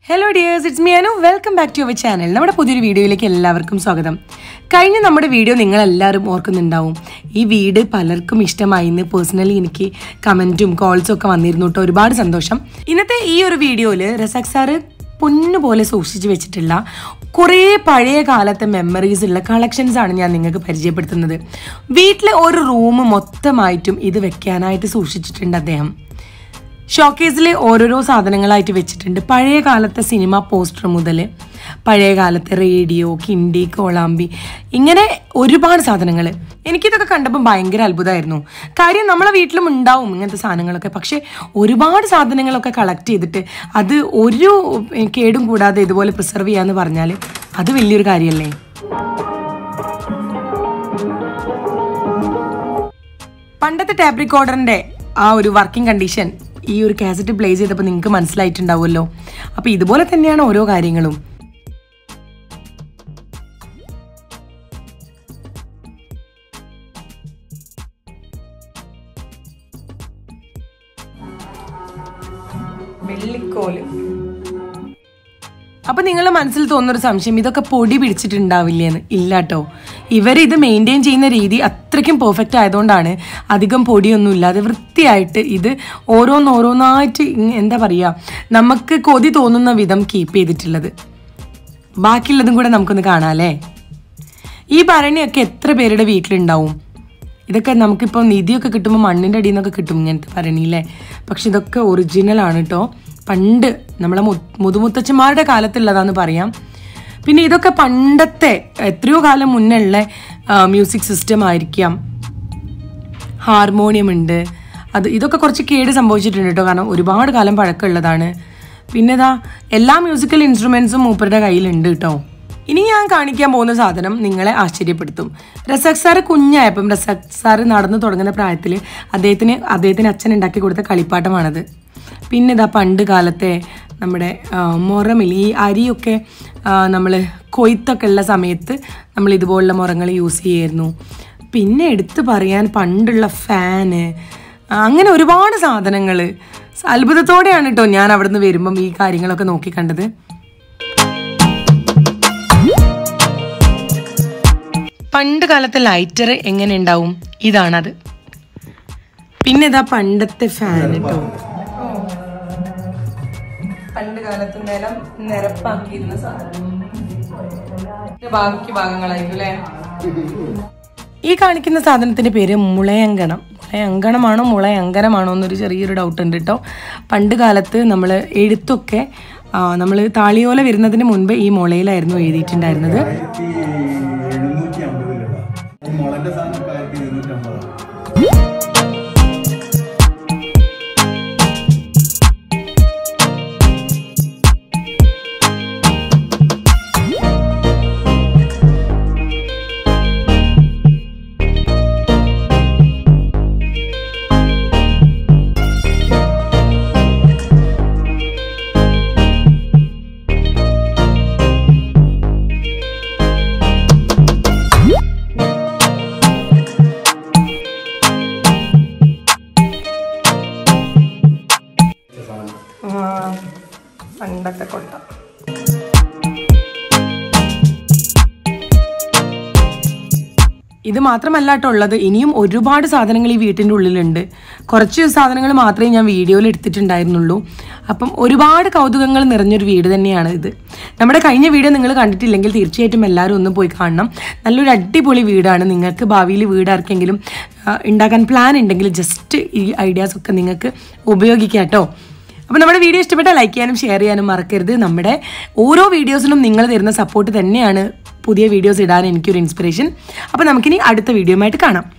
hello dears it's me Anu welcome back to our channel നമ്മുടെ പുതിയൊരു വീഡിയോയിലേക്ക് എല്ലാവർക്കും സ്വാഗതം കഴിഞ്ഞ നമ്മുടെ വീഡിയോ നിങ്ങൾ എല്ലാവരും ഓർക്കുന്നുണ്ടാവും ഈ വീട് പലർക്കും ഇഷ്ടമായി എന്ന് പേഴ്സണലി എനിക്ക് കമൻറ്റും കോൾസും ഒക്കെ വന്നിരുന്നു കേട്ടോ ഒരുപാട് സന്തോഷം ഇന്നത്തെ ഈ ഒരു വീഡിയോയിൽ റസാഖ് സാറ് പൊന്നുപോലെ സൂക്ഷിച്ചു വെച്ചിട്ടുള്ള കുറേ പഴയ കാലത്തെ മെമ്മറീസ് ഉള്ള കളക്ഷൻസ് ആണ് ഞാൻ നിങ്ങൾക്ക് പരിചയപ്പെടുത്തുന്നത് വീട്ടിലെ ഒരു റൂം മൊത്തമായിട്ടും ഇത് വെക്കാനായിട്ട് സൂക്ഷിച്ചിട്ടുണ്ട് അദ്ദേഹം ഷോക്കേസിൽ ഓരോരോ സാധനങ്ങളായിട്ട് വെച്ചിട്ടുണ്ട് പഴയ കാലത്തെ സിനിമ പോസ്റ്റർ മുതൽ പഴയ കാലത്തെ റേഡിയോ കിണ്ടി കോളാമ്പി ഇങ്ങനെ ഒരുപാട് സാധനങ്ങൾ എനിക്കിതൊക്കെ കണ്ടപ്പോൾ ഭയങ്കര അത്ഭുതമായിരുന്നു കാര്യം നമ്മളെ വീട്ടിലും ഉണ്ടാവും ഇങ്ങനത്തെ സാധനങ്ങളൊക്കെ പക്ഷേ ഒരുപാട് സാധനങ്ങളൊക്കെ കളക്ട് ചെയ്തിട്ട് അത് ഒരു കേടും കൂടാതെ ഇതുപോലെ പ്രിസർവ് ചെയ്യാന്ന് പറഞ്ഞാൽ അത് വലിയൊരു കാര്യമല്ലേ പണ്ടത്തെ ടാപ്പ് റെക്കോർഡറിന്റെ ആ ഒരു വർക്കിംഗ് കണ്ടീഷൻ ഈ ഒരു കാസറ്റ് പ്ലേ ചെയ്തപ്പോൾ നിങ്ങൾക്ക് മനസ്സിലായിട്ടുണ്ടാവുമല്ലോ അപ്പോൾ ഇതുപോലെ തന്നെയാണ് ഓരോ കാര്യങ്ങളും വെള്ളിക്കോല് അപ്പൊ നിങ്ങളുടെ മനസ്സിൽ തോന്നുന്നൊരു സംശയം ഇതൊക്കെ പൊടി പിടിച്ചിട്ടുണ്ടാവില്ലേന്ന് ഇല്ല കേട്ടോ ഇവർ ഇത് മെയിൻറ്റെയിൻ ചെയ്യുന്ന രീതി അത്രയ്ക്കും പെർഫെക്റ്റ് ആയതുകൊണ്ടാണ് അധികം പൊടിയൊന്നും ഇല്ലാതെ വൃത്തിയായിട്ട് ഇത് ഓരോന്നോരോന്നായിട്ട് ഇങ് എന്താ പറയുക നമുക്ക് കൊതി തോന്നുന്ന വിധം കീപ്പ് ചെയ്തിട്ടുള്ളത് ബാക്കിയുള്ളതും കൂടെ നമുക്കൊന്ന് കാണാമല്ലേ ഈ ഭരണിയൊക്കെ എത്ര പേരുടെ വീട്ടിലുണ്ടാവും ഇതൊക്കെ നമുക്കിപ്പോൾ നിധിയൊക്കെ കിട്ടുമ്പോൾ മണ്ണിൻ്റെ അടിയിൽ നിന്നൊക്കെ കിട്ടും ഇങ്ങനത്തെ ഭരണിയില്ലേ പക്ഷെ ഇതൊക്കെ ഒറിജിനൽ ആണ് കേട്ടോ പണ്ട് നമ്മളെ മു- മുതുമുത്തച്ഛന്മാരുടെ കാലത്തുള്ളതാന്ന് പറയാം പിന്നെ ഇതൊക്കെ പണ്ടത്തെ എത്രയോ കാലം മുന്നേ ഉള്ള മ്യൂസിക് സിസ്റ്റം ആയിരിക്കാം ഹാർമോണിയം ഉണ്ട് അത് ഇതൊക്കെ കുറച്ച് കേട് സംഭവിച്ചിട്ടുണ്ട് കേട്ടോ കാരണം ഒരുപാട് കാലം പഴക്കമുള്ളതാണ് പിന്നെ ഇതാ എല്ലാ മ്യൂസിക്കൽ ഇൻസ്ട്രുമെൻസും മൂപ്പരുടെ കയ്യിലുണ്ട് കേട്ടോ ഇനി ഞാൻ കാണിക്കാൻ പോകുന്ന സാധനം നിങ്ങളെ ആശ്ചര്യപ്പെടുത്തും റസാഖ് സാറ് കുഞ്ഞായപ്പം റസാഖ് സാറ് നടന്നു തുടങ്ങുന്ന പ്രായത്തിൽ അദ്ദേഹത്തിന് അദ്ദേഹത്തിന് അച്ഛൻ ഉണ്ടാക്കി കൊടുത്ത കളിപ്പാട്ടമാണത് പിന്നെ ഇതാ പണ്ട് കാലത്തെ നമ്മുടെ ആ, മുറമിൽ ഈ അരിയൊക്കെ നമ്മൾ കൊയ്ത്തൊക്കെ ഉള്ള സമയത്ത് നമ്മൾ ഇതുപോലുള്ള മുറങ്ങൾ യൂസ് ചെയ്യായിരുന്നു പിന്നെ എടുത്തു പറയാൻ പണ്ടുള്ള ഫാന് അങ്ങനെ ഒരുപാട് സാധനങ്ങൾ അത്ഭുതത്തോടെയാണ് കേട്ടോ ഞാൻ അവിടുന്ന് വരുമ്പം ഈ കാര്യങ്ങളൊക്കെ നോക്കി കണ്ടത് പണ്ട് കാലത്തെ ലൈറ്റർ എങ്ങനെ ഉണ്ടാവും ഇതാണത് പിന്നെ ഇതാ പണ്ടത്തെ ഫാൻ കേട്ടോ പണ്ട് കാലത്ത് നിലം നിരപ്പാക്കിയിരുന്ന സാധനം ഇത് ബാക്കി ഭാഗങ്ങളായിരിക്കും അല്ലേ ഈ കാണിക്കുന്ന സാധനത്തിന്റെ പേര് മുളയങ്കണം മുളയങ്കണമാണോ മുളയങ്കരമാണോ എന്നൊരു ചെറിയൊരു ഡൗട്ട് ഉണ്ട് കേട്ടോ പണ്ട് കാലത്ത് നമ്മൾ എഴുത്തൊക്കെ നമ്മൾ താളിയോല വരുന്നതിന് മുൻപ് ഈ മുളയിലായിരുന്നു എഴുതിയിട്ടുണ്ടായിരുന്നത് ആയിരത്തി എഴുന്നൂറ്റി അമ്പതിലടാ ഈ മുളന്റെ സാധനമൊക്കെ ആയിരത്തി എഴുന്നൂറ്റി അമ്പതാണ് പണ്ടത്തെ കൊട്ട ഇത് മാത്രമല്ല കേട്ടോ ഉള്ളത് ഇനിയും ഒരുപാട് സാധനങ്ങൾ ഈ വീട്ടിൻ്റെ ഉള്ളിലുണ്ട് കുറച്ച് സാധനങ്ങൾ മാത്രമേ ഞാൻ വീഡിയോയിൽ എടുത്തിട്ടുണ്ടായിരുന്നുള്ളൂ അപ്പം ഒരുപാട് കൗതുകങ്ങൾ നിറഞ്ഞൊരു വീട് തന്നെയാണ് ഇത് നമ്മുടെ കഴിഞ്ഞ വീഡിയോ നിങ്ങൾ കണ്ടിട്ടില്ലെങ്കിൽ തീർച്ചയായിട്ടും എല്ലാവരും ഒന്ന് പോയി കാണണം നല്ലൊരു അടിപൊളി വീടാണ് നിങ്ങൾക്ക് ഭാവിയിൽ വീട് ആർക്കെങ്കിലും ആ, ഉണ്ടാക്കാൻ പ്ലാൻ ഉണ്ടെങ്കിൽ ജസ്റ്റ് ഈ ഐഡിയാസ് ഒക്കെ നിങ്ങൾക്ക് ഉപയോഗിക്കാം കേട്ടോ അപ്പോൾ നമ്മുടെ വീഡിയോ ഇഷ്ടപ്പെട്ടാൽ ലൈക്ക് ചെയ്യാനും ഷെയർ ചെയ്യാനും മറക്കരുത് നമ്മുടെ ഓരോ വീഡിയോസിനും നിങ്ങൾ തരുന്ന സപ്പോർട്ട് തന്നെയാണ് പുതിയ വീഡിയോസ് ഇടാൻ എനിക്കൊരു ഇൻസ്പിറേഷൻ അപ്പോൾ നമുക്കിനി അടുത്ത വീഡിയോയുമായിട്ട് കാണാം